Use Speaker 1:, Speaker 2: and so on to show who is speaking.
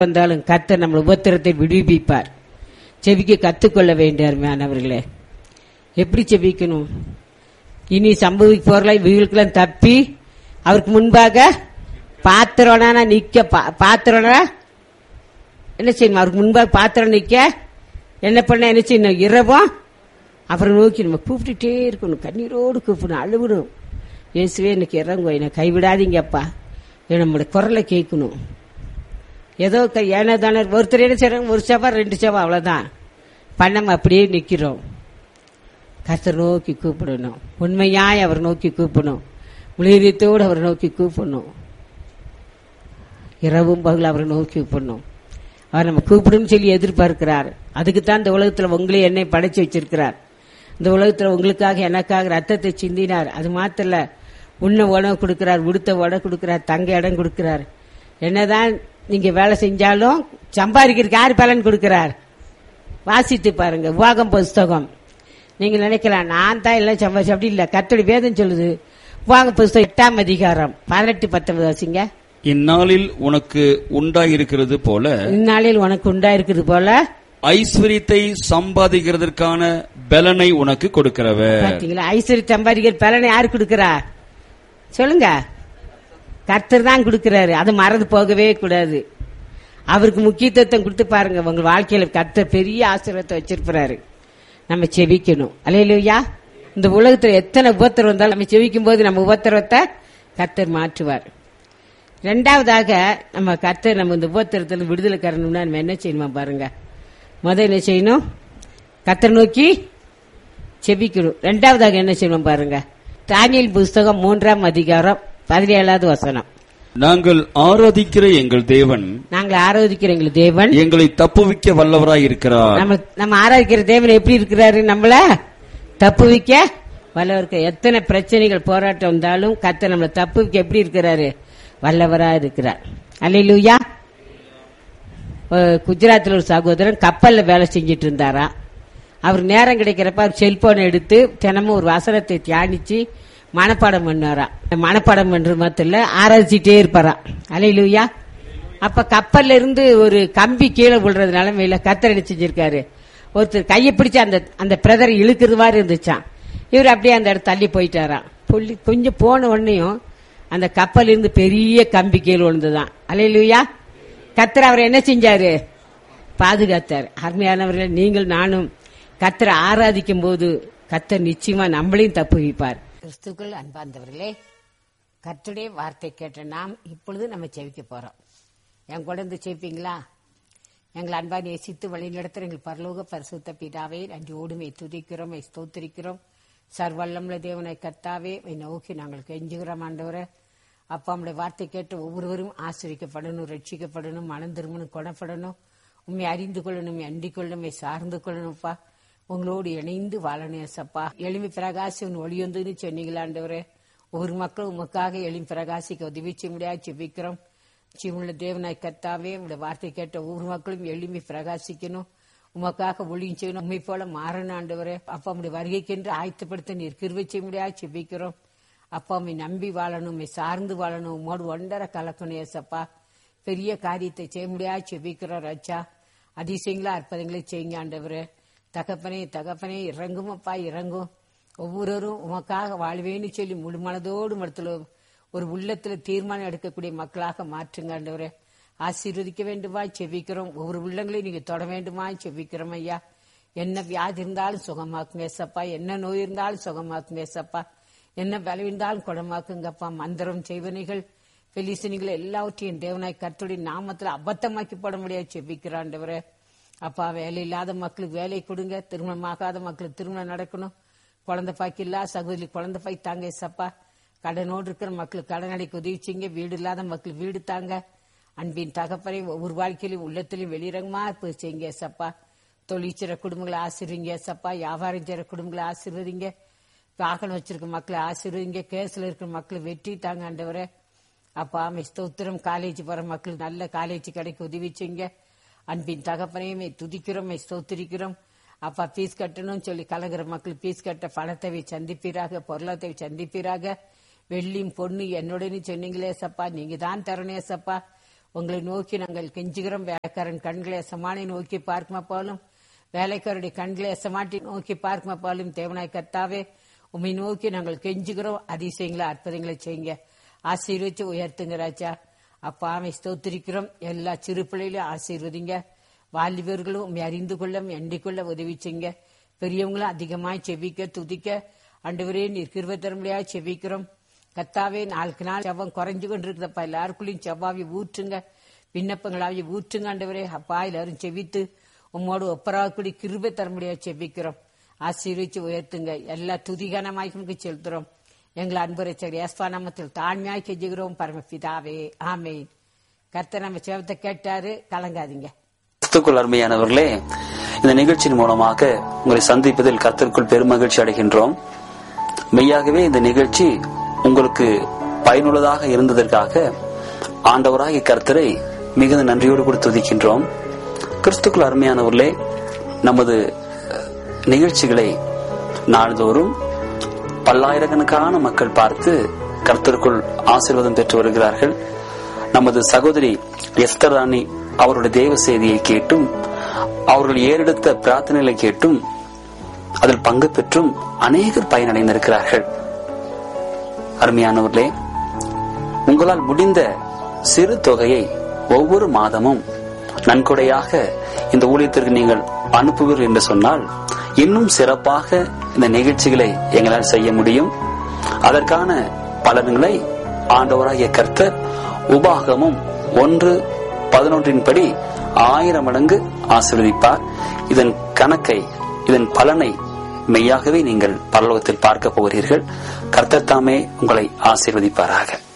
Speaker 1: வந்தாலும் கர்த்தர் நம்ம உபத்திரத்தை விடுவிப்பார் செபிக்க கத்துக்கொள்ள வேண்டிய அருமையானவர்களே எப்படி செபிக்கணும் இனி சம்பவிக்க போறல இவங்களுக்கெல்லாம் தப்பி அவருக்கு முன்பாக பாத்திரனா நிக்க பா- பாத்திரனா என்ன செய்யணும் அவருக்கு முன்பாக பாத்திரம் நிக்க என்ன பண்ண என்ன செய்யணும் இரவும் அப்புறம் நோக்கி நம்ம கூப்பிட்டுட்டே இருக்கணும் கண்ணீரோடு கூப்பிடணும் அழுகணும் இயேசுவே எனக்கு இறங்கும் என்னை கைவிடாதீங்கப்பா என் நம்மளோட குரலை கேட்கணும் ஏதோ க- ஏனோ தானே ஒருத்தர் என்ன செய்றாங்க ஒரு செவா ரெண்டு செவா அவ்வளவுதான் பண்ணாம அப்படியே நிக்கிறோம் கர்த்தர் நோக்கி கூப்பிடணும் உண்மையாய் அவர் நோக்கி கூப்பிடணும் முழுதத்தோடு அவர் நோக்கி கூப்பிடணும் இரவும் பகல் அவரை நோக்கி கூப்பிடணும் அவர் நம்ம கூப்பிடும் சொல்லி எதிர்பார்க்கிறார் அதுக்கு தான் இந்த உலகத்துல உங்களே என்னை படைச்சு வச்சிருக்கிறார் இந்த உலகத்துல உங்களுக்காக எனக்காக ரத்தத்தை சிந்தினார் அது மாத்திரம் இல்ல உண்ண உணவு கொடுக்கிறார் உடுத்த உடை கொடுக்கிறார் தங்க இடம் கொடுக்கிறார் என்னதான் நீங்க வேலை செஞ்சாலும் சம்பாதிக்கிறதுக்கு யார் பலன் கொடுக்கிறார் வாசித்து பாருங்க உவாகம் புஸ்தகம் நீங்க நினைக்கலாம் நான் தான் எல்லாம் சம்பாதிச்சு அப்படி இல்ல கத்தோடி வேதம் சொல்லுது உவாகம் புஸ்தகம் எட்டாம் அதிகாரம் பதினெட்டு பத்தொன்பது வாசிங்க
Speaker 2: இந்நாளில் உனக்கு உண்டாயிருக்கிறது போல
Speaker 1: இந்நாளில் உனக்கு உண்டாயிருக்கிறது போல
Speaker 2: ஐஸ்வர்யத்தை சம்பாதிக்கிறதற்கான பலனை உனக்கு கொடுக்கிறவர்
Speaker 1: பாத்தீங்களா ஐஸ்வர்ய சம்பாதிக்கிற பலனை யார் கொடுக்கிறா சொல்லுங்க கர்த்தர் தான் கொடுக்கிறாரு அது மறந்து போகவே கூடாது அவருக்கு முக்கியத்துவம் கொடுத்து பாருங்க உங்க வாழ்க்கையில கர்த்தர் பெரிய ஆசீர்வாதத்தை வச்சிருப்பாரு நம்ம செவிக்கணும் அலையிலுயா இந்த உலகத்துல எத்தனை உபத்திரம் வந்தாலும் நம்ம செவிக்கும் போது நம்ம உபத்திரவத்தை கர்த்தர் மாற்றுவார் ரெண்டாவதாக நம்ம கர்த்தர் நம்ம இந்த உபத்திரத்துல விடுதலை கரணும்னா நம்ம என்ன செய்யணுமா பாருங்க முதல்ல என்ன செய்யணும் கர்த்தர் நோக்கி செபிக்கணும் ரெண்டாவதாக என்ன செய்யணும் பாருங்க தானியல் புஸ்தகம் மூன்றாம் அதிகாரம் பதினேழாவது வசனம்
Speaker 2: நாங்கள் ஆராதிக்கிற எங்கள் தேவன்
Speaker 1: நாங்கள் ஆராதிக்கிற எங்கள் தேவன்
Speaker 2: எங்களை தப்புவிக்க வல்லவராய் இருக்கிறார்
Speaker 1: நம்ம நம்ம ஆராதிக்கிற தேவன் எப்படி இருக்கிறாரு நம்மள தப்புவிக்க வல்லவருக்கு எத்தனை பிரச்சனைகள் போராட்டம் வந்தாலும் கத்த நம்மளை தப்புவிக்க எப்படி இருக்கிறாரு வல்லவரா இருக்கிறார் அல்லையிலூயா குஜராத்தில் ஒரு சகோதரன் கப்பல்ல வேலை செஞ்சிட்டு இருந்தாரா அவர் நேரம் கிடைக்கிறப்ப அவர் செல்போனை எடுத்து தினமும் ஒரு வசனத்தை தியானிச்சு மனப்பாடம் பண்ணாரா மனப்பாடம் பண்றது மாத்திரம் இல்ல ஆராய்ச்சிட்டே இருப்பாரா அலையிலுயா அப்ப கப்பல்ல இருந்து ஒரு கம்பி கீழே விழுறது நிலைமையில கத்தர் என்ன செஞ்சிருக்காரு ஒருத்தர் கையை பிடிச்சு அந்த அந்த பிரதரை இழுக்கிறது மாதிரி இருந்துச்சான் இவர் அப்படியே அந்த இடத்த தள்ளி போயிட்டாராம் புள்ளி கொஞ்சம் போன உடனேயும் அந்த கப்பல் இருந்து பெரிய கம்பி கீழே விழுந்துதான் அலையிலுயா கத்தர் அவர் என்ன செஞ்சாரு பாதுகாத்தார் அருமையானவர்கள் நீங்கள் நானும் கத்தரை ஆராதிக்கும் போது கத்தர் நிச்சயமா நம்மளையும் தப்பு வைப்பார் கிறிஸ்துக்கள் அன்பார்ந்தவர்களே கர்த்தருடைய வார்த்தை கேட்ட நாம் இப்பொழுது நம்ம செவிக்க போறோம் என் கூட இருந்து செவிப்பீங்களா எங்கள் அன்பா நேசித்து வழி நடத்துற எங்கள் பரலோக பரிசுத்த பிதாவே நன்றி மை துதிக்கிறோம் மை ஸ்தோத்திரிக்கிறோம் சர்வல்லம்ல தேவனை கர்த்தாவே மை நோக்கி நாங்கள் கெஞ்சுகிறோம் ஆண்டவரே அப்பா நம்முடைய வார்த்தை கேட்டு ஒவ்வொருவரும் ஆசிரிக்கப்படணும் ரட்சிக்கப்படணும் மனம் திரும்பணும் குணப்படணும் உண்மை அறிந்து கொள்ளணும் உண்மை அண்டிக் கொள்ளணும் உண்மை சார்ந்து கொள்ளணும்ப்பா உங்களோடு இணைந்து வாழணும் ஏசப்பா எளிமை பிரகாசி உன் ஒளியொந்துன்னு சொன்னீங்களாண்டவரே ஒவ்வொரு மக்களும் உமக்காக எளிமை பிரகாசிக்க உதவி செய்ய முடியாது செபிக்கிறோம் ஜீவனுள்ள தேவனாய் கர்த்தாவே உங்களுடைய வார்த்தை கேட்ட ஒவ்வொரு மக்களும் எளிமை பிரகாசிக்கணும் உமக்காக ஒளியும் செய்யணும் உண்மை போல மாறணும் ஆண்டவரே அப்பா உடைய வருகைக்கென்று ஆயத்தப்படுத்த நீர் கிருவை செய்ய முடியாது செபிக்கிறோம் அப்பா உண்மை நம்பி வாழணும் உண்மை சார்ந்து வாழணும் உம்மோடு ஒன்றரை கலக்கணும் ஏசப்பா பெரிய காரியத்தை செய்ய முடியாது செபிக்கிறோம் ரச்சா அதிசயங்களா அற்புதங்களை செய்யுங்க ஆண்டவரே தகப்பனே தகப்பனே இறங்கும் அப்பா இறங்கும் ஒவ்வொருவரும் உமக்காக வாழ்வேன்னு சொல்லி முழு மனதோடு மடத்துல ஒரு உள்ளத்துல தீர்மானம் எடுக்கக்கூடிய மக்களாக மாற்றுங்க ஆண்டவரே ஆசீர்வதிக்க வேண்டுமா செவிக்கிறோம் ஒவ்வொரு உள்ளங்களையும் நீங்க தொட வேண்டுமா செவிக்கிறோம் ஐயா என்ன வியாதி இருந்தாலும் சுகமாக்குங்க ஏசப்பா என்ன நோய் இருந்தாலும் சுகமாக்குங்க ஏசப்பா என்ன பலவிருந்தாலும் குணமாக்குங்கப்பா மந்திரம் செய்வனைகள் பெலிசனிகள் எல்லாவற்றையும் தேவனாய் கர்த்தருடைய நாமத்துல அபத்தமாக்கி போட முடியாது செவிக்கிறாண்டவரே அப்பா வேலை இல்லாத மக்களுக்கு வேலை கொடுங்க திருமணமாகாத மக்களுக்கு திருமணம் நடக்கணும் குழந்தை பாய்க்கு இல்லா சகோதரி குழந்தை பாய் தாங்க ஏசப்பா கடனோடு இருக்கிற மக்களுக்கு கடன் அடைக்க உதவி செய்யுங்க வீடு இல்லாத மக்களுக்கு வீடு தாங்க அன்பின் தகப்பனை ஒவ்வொரு வாழ்க்கையிலும் உள்ளத்திலும் வெளிரங்கமா போய் செய்யுங்க ஏசப்பா தொழில் செய்கிற குடும்பங்களை ஆசிர்வீங்க ஏசப்பா வியாபாரம் செய்கிற குடும்பங்களை ஆசீர்வதிங்க வாகனம் வச்சிருக்க மக்களை ஆசீர்வதிங்க கேஸ்ல இருக்கிற மக்களை வெற்றி தாங்க ஆண்டவரே அப்பா ஆமை ஸ்தோத்திரம் காலேஜ் போற மக்களுக்கு நல்ல காலேஜ் கிடைக்க உதவி செய்யுங்க அன்பின் தகப்பனையுமே துதிக்கிறோம் ஸ்தோத்திரிக்கிறோம் அப்பா பீஸ் கட்டணும்னு சொல்லி கலங்குற மக்கள் பீஸ் கட்ட பணத்தை சந்திப்பீராக பொருளாதார சந்திப்பீராக வெள்ளியும் பொண்ணு என்னுடனே சொன்னீங்களே சப்பா நீங்க தான் தரணும் சப்பா உங்களை நோக்கி நாங்கள் கெஞ்சுகிறோம் வேலைக்காரன் கண்களை எசமானை நோக்கி பார்க்குமா போலும் வேலைக்காரருடைய கண்களை எசமாட்டி நோக்கி பார்க்குமா போலும் தேவனாய் கர்த்தாவே உம்மை நோக்கி நாங்கள் கெஞ்சுகிறோம் அதிசயங்களை அற்புதங்களை செய்யுங்க ஆசீர்வச்சு உயர்த்துங்க ராஜா அப்பா அமை ஸ்தோத்திரிக்கிறோம் எல்லா சிறு பிள்ளைகளையும் ஆசீர்வதிங்க வாலிபர்களும் உண்மை அறிந்து கொள்ள எண்ணிக் கொள்ள உதவி செய்யுங்க பெரியவங்களும் அதிகமாய் செவிக்க துதிக்க ஆண்டவரே நீர் கிருபை தரும்படியாக செவிக்கிறோம் கத்தாவே நாளுக்கு நாள் செவ்வம் குறைஞ்சு கொண்டு இருக்குதப்பா எல்லாருக்குள்ளயும் செவ்வாவி ஊற்றுங்க விண்ணப்பங்களாவி ஊற்றுங்க ஆண்டவரே அப்பா எல்லாரும் செவித்து உம்மோடு ஒப்பராகக்கூடிய கிருபை தரும்படியாக செவிக்கிறோம் ஆசீர்வச்சு உயர்த்துங்க எல்லா துதிகனமாய்க்கு செலுத்துறோம் எங்களை அன்புரை ஏஸ்வா நாமத்தில் தாழ்மையாய் கெஞ்சுகிறோம் பரமபிதாவே ஆமே கர்த்தர் நம்ம செவத்தை கேட்டாரு கலங்காதீங்க
Speaker 3: கிறிஸ்துக்குள் அருமையானவர்களே இந்த நிகழ்ச்சியின் மூலமாக உங்களை சந்திப்பதில் கர்த்தருக்குள் பெருமகிழ்ச்சி அடைகின்றோம் மெய்யாகவே இந்த நிகழ்ச்சி உங்களுக்கு பயனுள்ளதாக இருந்ததற்காக ஆண்டவராகிய கர்த்தரை மிகுந்த நன்றியோடு கூட துதிக்கின்றோம் கிறிஸ்துக்குள் அருமையானவர்களே நமது நிகழ்ச்சிகளை நாள்தோறும் பல்லாயிரக்கணக்கான மக்கள் பார்த்து கர்த்தருக்குள் ஆசீர்வாதம் பெற்று வருகிறார்கள் நமது சகோதரி எஸ்தர் ராணி அவருடைய தேவ செய்தியை கேட்டும் அவர்கள் ஏறெடுத்த பிரார்த்தனைகளை கேட்டும் அதில் பங்கு பெற்றும் அநேகர் பயனடைந்திருக்கிறார்கள் அருமையானவர்களே உங்களால் முடிந்த சிறு தொகையை ஒவ்வொரு மாதமும் நன்கொடையாக இந்த ஊழியத்திற்கு நீங்கள் அனுப்புவீர்கள் என்று சொன்னால் இன்னும் சிறப்பாக இந்த நிகழ்ச்சிகளை எங்களால் செய்ய முடியும் அதற்கான பலன்களை ஆண்டவராகிய கர்த்தர் உபாகமும் ஒன்று பதினொன்றின் படி ஆயிரம் மடங்கு ஆசீர்வதிப்பார் இதன் கணக்கை இதன் பலனை மெய்யாகவே நீங்கள் பரலோகத்தில் பார்க்க போகிறீர்கள் கர்த்தர் தாமே உங்களை ஆசீர்வதிப்பாராக